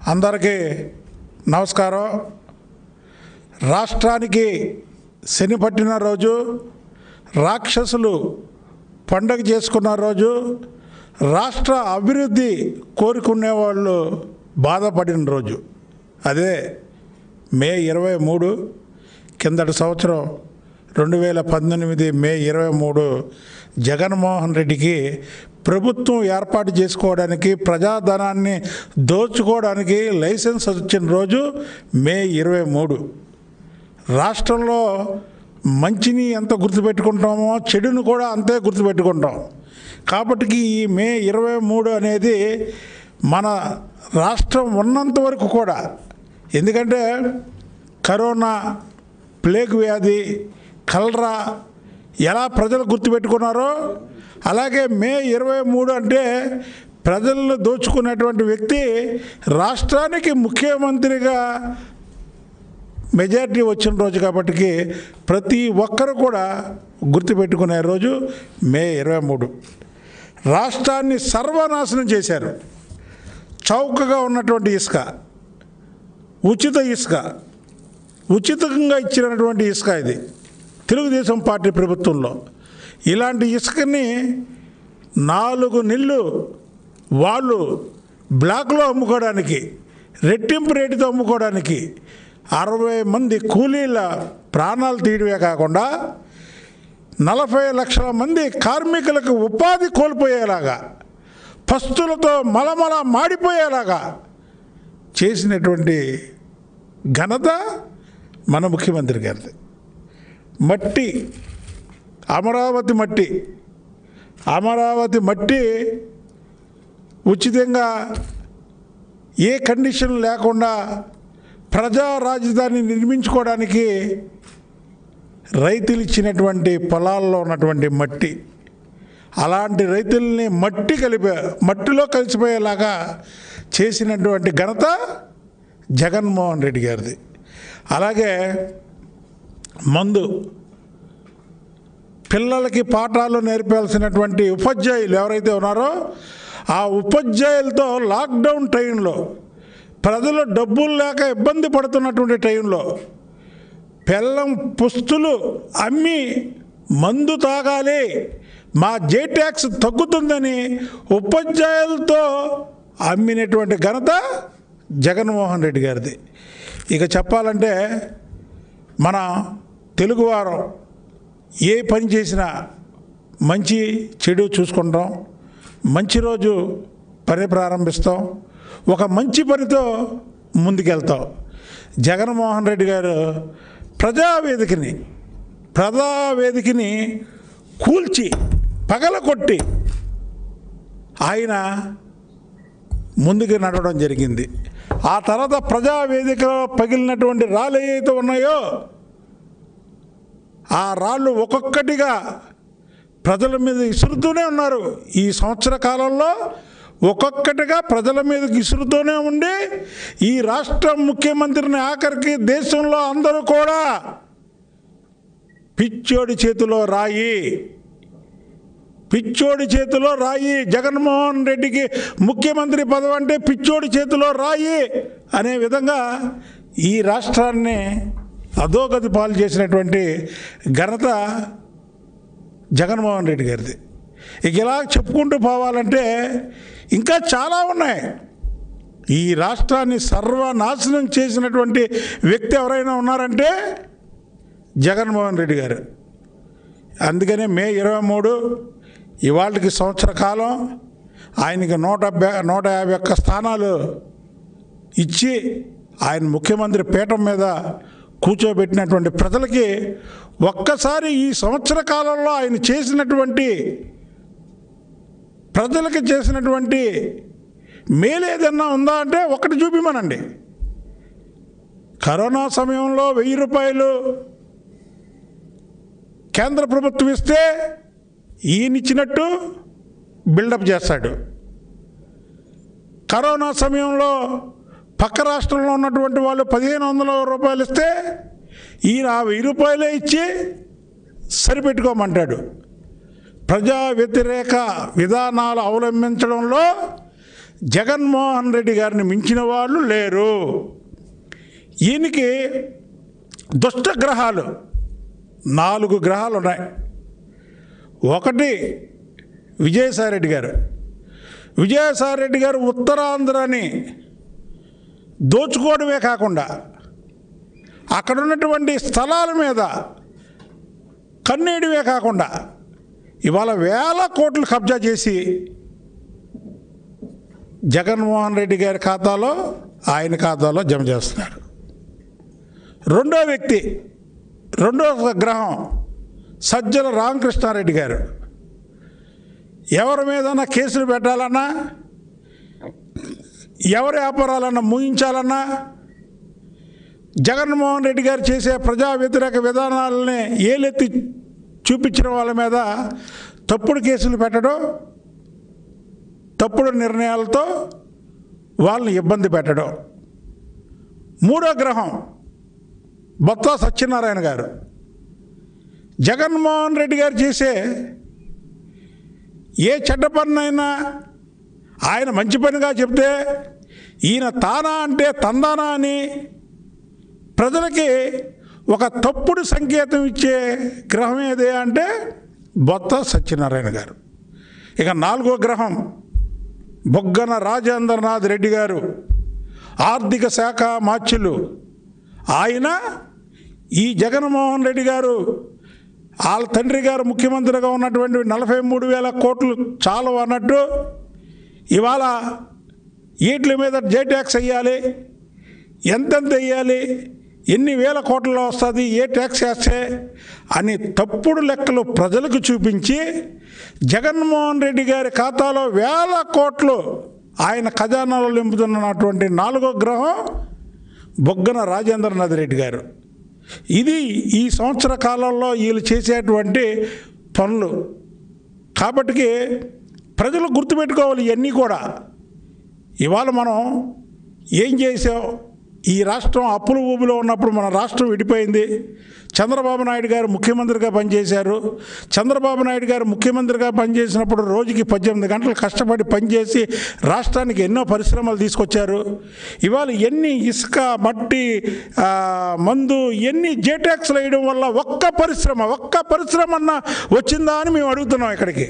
అందరికీ నమస్కారం రాష్ట్రానికి శని పట్టిన రోజు రాక్షసులు పండగ చేసుకున్న రోజు రాష్ట్ర అభివృద్ధి కోరుకునే వాళ్ళు బాధపడిన రోజు అదే మే ఇరవై మూడు కిందటి సంవత్సరం రెండు వేల పంతొమ్మిది మే ఇరవై మూడు జగన్మోహన్ రెడ్డికి ప్రభుత్వం ఏర్పాటు చేసుకోవడానికి ప్రజాధనాన్ని దోచుకోవడానికి లైసెన్స్ వచ్చిన రోజు మే ఇరవై మూడు రాష్ట్రంలో మంచిని ఎంత గుర్తుపెట్టుకుంటామో చెడును కూడా అంతే గుర్తుపెట్టుకుంటాం కాబట్టి ఈ మే ఇరవై మూడు అనేది మన రాష్ట్రం ఉన్నంత వరకు కూడా ఎందుకంటే కరోనా ప్లేగ్ వ్యాధి కలరా ఎలా ప్రజలు గుర్తుపెట్టుకున్నారో అలాగే మే ఇరవై మూడు అంటే ప్రజలను దోచుకున్నటువంటి వ్యక్తి రాష్ట్రానికి ముఖ్యమంత్రిగా మెజారిటీ వచ్చిన రోజు కాబట్టి ప్రతి ఒక్కరు కూడా గుర్తుపెట్టుకునే రోజు మే ఇరవై మూడు రాష్ట్రాన్ని సర్వనాశనం చేశారు చౌకగా ఉన్నటువంటి ఇసుక ఉచిత ఇసుక ఉచితంగా ఇచ్చినటువంటి ఇసుక ఇది తెలుగుదేశం పార్టీ ప్రభుత్వంలో ఇలాంటి ఇసుకని నాలుగు నెలలు వాళ్ళు బ్లాక్లో అమ్ముకోవడానికి రెట్టింపు రేటుతో అమ్ముకోవడానికి అరవై మంది కూలీల ప్రాణాలు తీయడమే కాకుండా నలభై లక్షల మంది కార్మికులకు ఉపాధి కోల్పోయేలాగా పస్తులతో మలమల మాడిపోయేలాగా చేసినటువంటి ఘనత మన ముఖ్యమంత్రి గారిది మట్టి అమరావతి మట్టి అమరావతి మట్టి ఉచితంగా ఏ కండిషన్ లేకుండా ప్రజా రాజధాని నిర్మించుకోవడానికి రైతులు ఇచ్చినటువంటి పొలాల్లో ఉన్నటువంటి మట్టి అలాంటి రైతుల్ని మట్టి కలిపే మట్టిలో కలిసిపోయేలాగా చేసినటువంటి ఘనత జగన్మోహన్ రెడ్డి గారిది అలాగే మందు పిల్లలకి పాఠాలు నేర్పాల్సినటువంటి ఉపాధ్యాయులు ఎవరైతే ఉన్నారో ఆ ఉపాధ్యాయులతో లాక్డౌన్ టైంలో ప్రజలు డబ్బులు లేక ఇబ్బంది పడుతున్నటువంటి టైంలో పెళ్ళం పుస్తులు అమ్మి మందు తాగాలి మా జే ట్యాక్స్ తగ్గుతుందని ఉపాధ్యాయులతో అమ్మినటువంటి ఘనత జగన్మోహన్ రెడ్డి గారిది ఇక చెప్పాలంటే మన తెలుగువారం ఏ పని చేసినా మంచి చెడు చూసుకుంటాం మంచి రోజు పని ప్రారంభిస్తాం ఒక మంచి పనితో ముందుకెళ్తాం జగన్మోహన్ రెడ్డి గారు ప్రజావేదికని ప్రజావేదికని కూల్చి పగలకొట్టి ఆయన ముందుకు నడవడం జరిగింది ఆ తర్వాత ప్రజావేదికలో పగిలినటువంటి రాళ్ళు ఏవైతే ఉన్నాయో ఆ రాళ్ళు ఒక్కొక్కటిగా ప్రజల మీద ఇసురుతూనే ఉన్నారు ఈ సంవత్సర కాలంలో ఒక్కొక్కటిగా ప్రజల మీద ఇసురుతూనే ఉండి ఈ రాష్ట్ర ముఖ్యమంత్రిని ఆఖరికి దేశంలో అందరూ కూడా పిచ్చోడి చేతిలో రాయి పిచ్చోడి చేతిలో రాయి జగన్మోహన్ రెడ్డికి ముఖ్యమంత్రి పదవి అంటే పిచ్చోడి చేతిలో రాయి అనే విధంగా ఈ రాష్ట్రాన్ని అధోగతి పాలు చేసినటువంటి ఘనత జగన్మోహన్ రెడ్డి గారిది ఇక ఇలా చెప్పుకుంటూ పోవాలంటే ఇంకా చాలా ఉన్నాయి ఈ రాష్ట్రాన్ని సర్వనాశనం చేసినటువంటి వ్యక్తి ఎవరైనా ఉన్నారంటే జగన్మోహన్ రెడ్డి గారు అందుకనే మే ఇరవై మూడు ఇవాళకి సంవత్సర కాలం ఆయనకి నూట డెబ్బై నూట యాభై ఒక్క స్థానాలు ఇచ్చి ఆయన ముఖ్యమంత్రి పీఠం మీద కూర్చోబెట్టినటువంటి ప్రజలకి ఒక్కసారి ఈ సంవత్సర కాలంలో ఆయన చేసినటువంటి ప్రజలకి చేసినటువంటి మేలు ఏదన్నా ఉందా అంటే ఒకటి చూపిమనండి కరోనా సమయంలో వెయ్యి రూపాయలు కేంద్ర ప్రభుత్వం ఇస్తే ఈయన ఇచ్చినట్టు బిల్డప్ చేస్తాడు కరోనా సమయంలో పక్క రాష్ట్రంలో ఉన్నటువంటి వాళ్ళు పదిహేను వందల రూపాయలు ఇస్తే ఈయన ఆ వెయ్యి రూపాయలే ఇచ్చి సరిపెట్టుకోమంటాడు ప్రజా వ్యతిరేక విధానాలు అవలంబించడంలో జగన్మోహన్ రెడ్డి గారిని మించిన వాళ్ళు లేరు ఈయనకి దుష్ట గ్రహాలు నాలుగు గ్రహాలు ఉన్నాయి ఒకటి విజయసాయిరెడ్డి గారు విజయసాయిరెడ్డి గారు ఉత్తరాంధ్రని దోచుకోవడమే కాకుండా అక్కడ ఉన్నటువంటి స్థలాల మీద కన్నేయడమే కాకుండా ఇవాళ వేల కోట్లు కబ్జా చేసి జగన్మోహన్ రెడ్డి గారి ఖాతాలో ఆయన ఖాతాలో జమ చేస్తున్నారు రెండో వ్యక్తి రెండో గ్రహం సజ్జల రామకృష్ణారెడ్డి గారు ఎవరి మీదన్నా కేసులు పెట్టాలన్నా ఎవరి వ్యాపారాలన్నా ముగించాలన్నా జగన్మోహన్ రెడ్డి గారు చేసే ప్రజా వ్యతిరేక విధానాలని ఏలెత్తి చూపించిన వాళ్ళ మీద తప్పుడు కేసులు పెట్టడం తప్పుడు నిర్ణయాలతో వాళ్ళని ఇబ్బంది పెట్టడం మూడో గ్రహం బొత్స సత్యనారాయణ గారు జగన్మోహన్ రెడ్డి గారు చేసే ఏ చెడ్డ పనినైనా ఆయన మంచి పనిగా చెప్తే ఈయన తానా అంటే తందానా అని ప్రజలకి ఒక తప్పుడు సంకేతం ఇచ్చే గ్రహం ఏదే అంటే బొత్త సత్యనారాయణ గారు ఇక నాలుగో గ్రహం బొగ్గన రాజేంద్రనాథ్ రెడ్డి గారు ఆర్థిక శాఖ మాచ్యులు ఆయన ఈ జగన్మోహన్ రెడ్డి గారు వాళ్ళ తండ్రి గారు ముఖ్యమంత్రిగా ఉన్నటువంటి నలభై మూడు వేల కోట్లు చాలు అన్నట్టు ఇవాళ వీటి మీద జే ట్యాక్స్ వేయాలి ఎంతెంత వేయాలి ఎన్ని వేల కోట్లలో వస్తుంది ఏ ట్యాక్స్ వేస్తే అని తప్పుడు లెక్కలు ప్రజలకు చూపించి జగన్మోహన్ రెడ్డి గారి ఖాతాలో వేల కోట్లు ఆయన ఖజానాలో నింపుతున్నటువంటి నాలుగో గ్రహం బొగ్గన రాజేంద్రనాథ్ రెడ్డి గారు ఇది ఈ సంవత్సర కాలంలో వీళ్ళు చేసేటువంటి పనులు కాబట్టికి ప్రజలు గుర్తుపెట్టుకోవాలి ఇవన్నీ కూడా ఇవాళ మనం ఏం చేసాం ఈ రాష్ట్రం అప్పుల ఊబిలో ఉన్నప్పుడు మన రాష్ట్రం విడిపోయింది చంద్రబాబు నాయుడు గారు ముఖ్యమంత్రిగా పనిచేశారు చంద్రబాబు నాయుడు గారు ముఖ్యమంత్రిగా పనిచేసినప్పుడు రోజుకి పద్దెనిమిది గంటలు కష్టపడి పనిచేసి రాష్ట్రానికి ఎన్నో పరిశ్రమలు తీసుకొచ్చారు ఇవాళ ఎన్ని ఇసుక మట్టి ఆ, మందు ఎన్ని జేటాక్స్లు వేయడం వల్ల ఒక్క పరిశ్రమ ఒక్క పరిశ్రమ అన్న వచ్చిందా అని మేము అడుగుతున్నాం ఇక్కడికి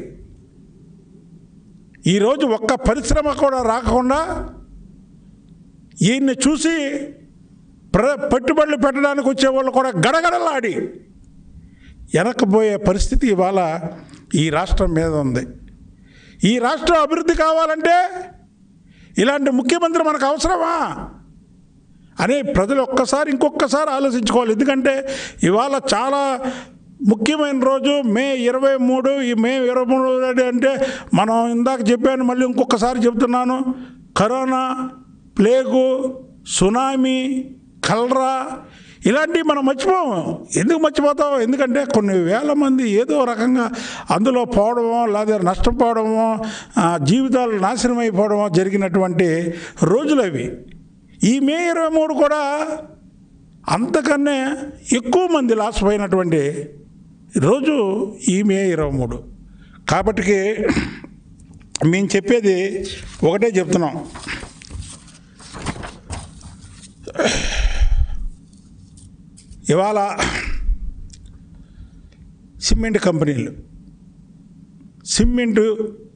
ఈరోజు ఒక్క పరిశ్రమ కూడా రాకుండా ఈయన్ని చూసి ప్ర పెట్టుబడులు పెట్టడానికి వచ్చేవాళ్ళు కూడా గడగడలాడి వెనక్కిపోయే పరిస్థితి ఇవాళ ఈ రాష్ట్రం మీద ఉంది ఈ రాష్ట్రం అభివృద్ధి కావాలంటే ఇలాంటి ముఖ్యమంత్రి మనకు అవసరమా అని ప్రజలు ఒక్కసారి ఇంకొకసారి ఆలోచించుకోవాలి ఎందుకంటే ఇవాళ చాలా ముఖ్యమైన రోజు మే ఇరవై మూడు ఈ మే ఇరవై మూడు అంటే మనం ఇందాక చెప్పాను మళ్ళీ ఇంకొకసారి చెప్తున్నాను కరోనా ప్లేగు సునామీ కలరా ఇలాంటివి మనం మర్చిపోము ఎందుకు మర్చిపోతాం ఎందుకంటే కొన్ని వేల మంది ఏదో రకంగా అందులో పోవడమో లేదా నష్టపోవడమో ఆ, జీవితాలు నాశనం అయిపోవడమో జరిగినటువంటి రోజులు అవి ఈ మే ఇరవై మూడు కూడా అంతకన్నా ఎక్కువ మంది లాస్ పోయినటువంటి రోజు ఈ మే ఇరవై మూడు కాబట్టికి మేము చెప్పేది ఒకటే చెప్తున్నాం ఇవాళ సిమెంట్ కంపెనీలు సిమెంటు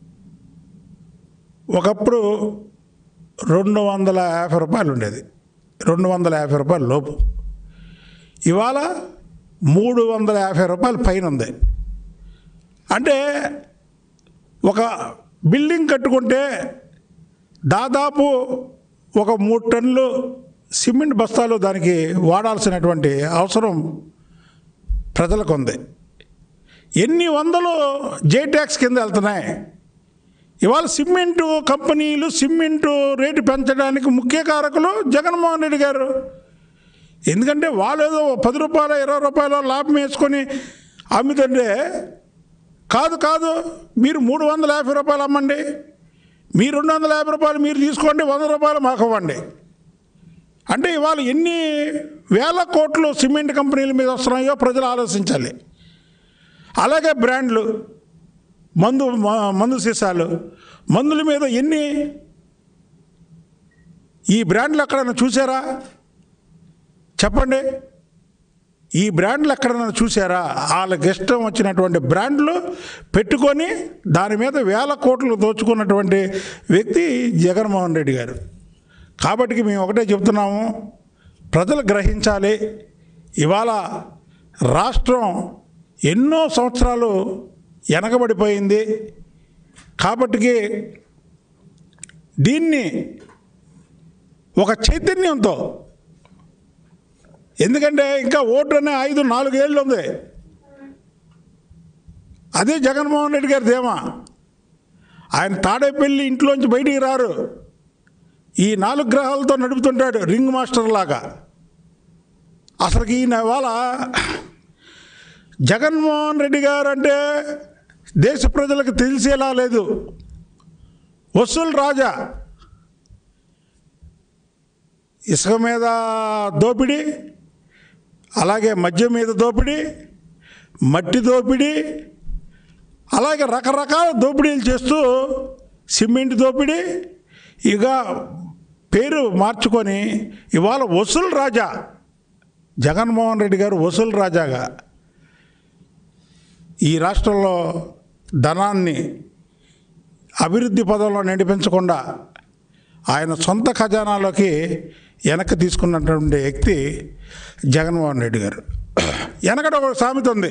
ఒకప్పుడు రెండు వందల యాభై రూపాయలు ఉండేది రెండు వందల యాభై రూపాయల లోపు ఇవాళ మూడు వందల యాభై రూపాయలు పైన ఉంది అంటే ఒక బిల్డింగ్ కట్టుకుంటే దాదాపు ఒక మూడు టన్నులు సిమెంట్ బస్తాలు దానికి వాడాల్సినటువంటి అవసరం ప్రజలకు ఉంది ఎన్ని వందలు జే ట్యాక్స్ కింద వెళ్తున్నాయి ఇవాళ సిమెంటు కంపెనీలు సిమెంటు రేటు పెంచడానికి ముఖ్య కారకులు జగన్మోహన్ రెడ్డి గారు ఎందుకంటే వాళ్ళు ఏదో పది రూపాయలు ఇరవై రూపాయలు లాభం వేసుకొని అమ్ముతుంటే కాదు కాదు మీరు మూడు వందల యాభై రూపాయలు అమ్మండి మీ రెండు వందల యాభై రూపాయలు మీరు తీసుకోండి వంద రూపాయలు మాకు ఇవ్వండి అంటే ఇవాళ ఎన్ని వేల కోట్లు సిమెంట్ కంపెనీల మీద వస్తున్నాయో ప్రజలు ఆలోచించాలి అలాగే బ్రాండ్లు మందు మ- మందు సీసాలు మందుల మీద ఎన్ని ఈ బ్రాండ్లు ఎక్కడైనా చూసారా చెప్పండి ఈ బ్రాండ్లు ఎక్కడైనా చూసారా వాళ్ళకి ఇష్టం వచ్చినటువంటి బ్రాండ్లు పెట్టుకొని దాని మీద వేల కోట్లు దోచుకున్నటువంటి వ్యక్తి జగన్మోహన్ రెడ్డి గారు కాబట్టి మేము ఒకటే చెప్తున్నాము ప్రజలు గ్రహించాలి ఇవాళ రాష్ట్రం ఎన్నో సంవత్సరాలు వెనకబడిపోయింది కాబట్టికి దీన్ని ఒక చైతన్యంతో ఎందుకంటే ఇంకా ఓటు అనే ఐదు నాలుగేళ్ళు ఉంది అదే జగన్మోహన్ రెడ్డి గారి ధీమా ఆయన తాడేపల్లి ఇంట్లోంచి బయటికి రారు ఈ నాలుగు గ్రహాలతో నడుపుతుంటాడు రింగ్ మాస్టర్ లాగా అసలుకి ఈయన ఇవాళ జగన్మోహన్ రెడ్డి గారు అంటే దేశ ప్రజలకు తెలిసేలా లేదు వసూలు రాజా ఇసుక మీద దోపిడీ అలాగే మద్యం మీద దోపిడీ మట్టి దోపిడీ అలాగే రకరకాల దోపిడీలు చేస్తూ సిమెంట్ దోపిడీ ఇక పేరు మార్చుకొని ఇవాళ వసూలు రాజా జగన్మోహన్ రెడ్డి గారు వసూలు రాజాగా ఈ రాష్ట్రంలో ధనాన్ని అభివృద్ధి పదంలో నడిపించకుండా ఆయన సొంత ఖజానాలోకి వెనక్కి తీసుకున్నటువంటి వ్యక్తి జగన్మోహన్ రెడ్డి గారు వెనకట ఒక సామెత ఉంది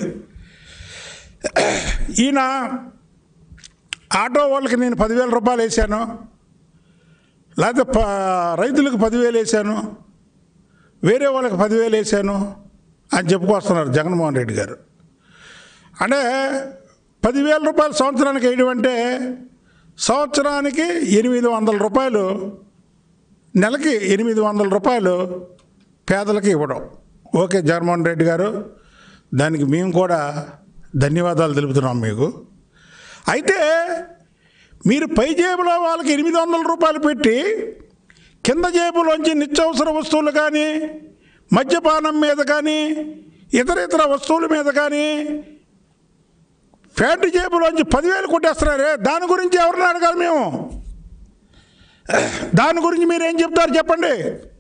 ఈయన ఆటో వాళ్ళకి నేను పదివేల రూపాయలు వేసాను లేకపోతే ప రైతులకు పదివేలు వేసాను వేరే వాళ్ళకి పదివేలు వేసాను అని చెప్పుకొస్తున్నారు జగన్మోహన్ రెడ్డి గారు అంటే పదివేల రూపాయలు సంవత్సరానికి వేయడం అంటే సంవత్సరానికి ఎనిమిది వందల రూపాయలు నెలకి ఎనిమిది వందల రూపాయలు పేదలకు ఇవ్వడం ఓకే జగన్మోహన్ రెడ్డి గారు దానికి మేము కూడా ధన్యవాదాలు తెలుపుతున్నాం మీకు అయితే మీరు పై జేబులో వాళ్ళకి ఎనిమిది వందల రూపాయలు పెట్టి కింద జేబులోంచి నిత్యావసర వస్తువులు కానీ మద్యపానం మీద కానీ ఇతర ఇతర వస్తువుల మీద కానీ ప్యాంటు జేబులోంచి పదివేలు కొట్టేస్తున్నారే దాని గురించి ఎవరిని అడగాలి మేము దాని గురించి మీరు ఏం చెప్తారు చెప్పండి